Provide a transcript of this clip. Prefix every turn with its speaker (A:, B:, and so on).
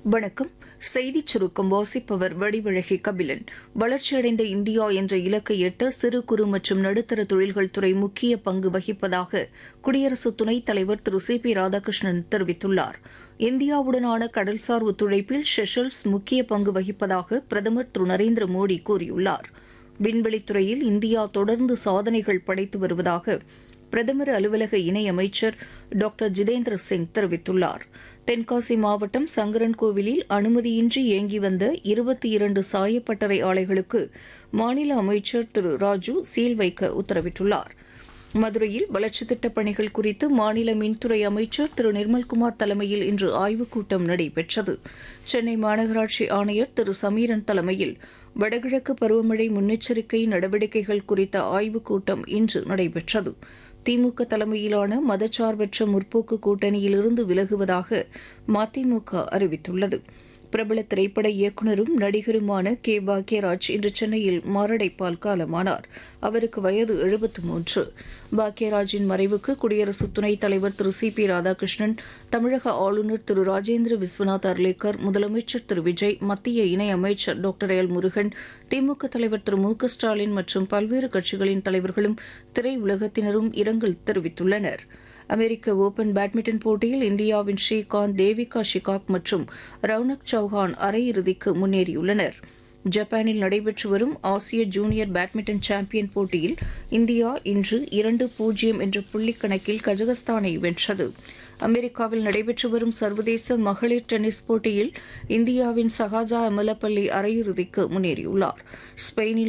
A: வணக்கம் செய்திச் சுருக்கம் வாசிப்பவர் வடிவழகி கபிலன் வளர்ச்சியடைந்த இந்தியா என்ற இலக்கை எட்ட சிறு குறு மற்றும் நடுத்தர தொழில்கள் துறை முக்கிய பங்கு வகிப்பதாக குடியரசு துணைத் தலைவர் திரு சி பி ராதாகிருஷ்ணன் தெரிவித்துள்ளார் இந்தியாவுடனான கடல்சார் ஒத்துழைப்பில் ஷெஷல்ஸ் முக்கிய பங்கு வகிப்பதாக பிரதமர் திரு நரேந்திர மோடி கூறியுள்ளார் விண்வெளித்துறையில் இந்தியா தொடர்ந்து சாதனைகள் படைத்து வருவதாக பிரதமர் அலுவலக இணையமைச்சர் டாக்டர் ஜிதேந்திர சிங் தெரிவித்துள்ளார் தென்காசி மாவட்டம் சங்கரன் கோவிலில் அனுமதியின்றி இயங்கி வந்த இருபத்தி இரண்டு சாயப்பட்டறை ஆலைகளுக்கு மாநில அமைச்சர் திரு ராஜு சீல் வைக்க உத்தரவிட்டுள்ளார் மதுரையில் வளர்ச்சித் திட்டப் பணிகள் குறித்து மாநில மின்துறை அமைச்சர் திரு நிர்மல்குமார் தலைமையில் இன்று ஆய்வுக் கூட்டம் நடைபெற்றது சென்னை மாநகராட்சி ஆணையர் திரு சமீரன் தலைமையில் வடகிழக்கு பருவமழை முன்னெச்சரிக்கை நடவடிக்கைகள் குறித்த ஆய்வுக் கூட்டம் இன்று நடைபெற்றது திமுக தலைமையிலான மதச்சார்பற்ற முற்போக்கு கூட்டணியிலிருந்து விலகுவதாக மதிமுக அறிவித்துள்ளது பிரபல திரைப்பட இயக்குநரும் நடிகருமான கே பாக்யராஜ் இன்று சென்னையில் மாரடைப்பால் காலமானார் அவருக்கு வயது எழுபத்து மூன்று பாக்யராஜின் மறைவுக்கு குடியரசு துணைத் தலைவர் திரு சி பி ராதாகிருஷ்ணன் தமிழக ஆளுநர் திரு ராஜேந்திர விஸ்வநாத் அர்லேக்கர் முதலமைச்சர் திரு விஜய் மத்திய இணையமைச்சர் டாக்டர் எல் முருகன் திமுக தலைவர் திரு மு க ஸ்டாலின் மற்றும் பல்வேறு கட்சிகளின் தலைவர்களும் திரையுலகத்தினரும் இரங்கல் தெரிவித்துள்ளனர் அமெரிக்க ஓபன் பேட்மிண்டன் போட்டியில் இந்தியாவின் ஸ்ரீகாந்த் தேவிகா ஷிகாக் மற்றும் ரவுனக் சௌஹான் அரையிறுதிக்கு முன்னேறியுள்ளனர் ஜப்பானில் நடைபெற்று வரும் ஆசிய ஜூனியர் பேட்மிண்டன் சாம்பியன் போட்டியில் இந்தியா இன்று இரண்டு பூஜ்ஜியம் என்ற புள்ளி கணக்கில் கஜகஸ்தானை வென்றது அமெரிக்காவில் நடைபெற்று வரும் சர்வதேச மகளிர் டென்னிஸ் போட்டியில் இந்தியாவின் சஹாஜா அமலப்பள்ளி அரையிறுதிக்கு முன்னேறியுள்ளார் ஸ்பெயினில்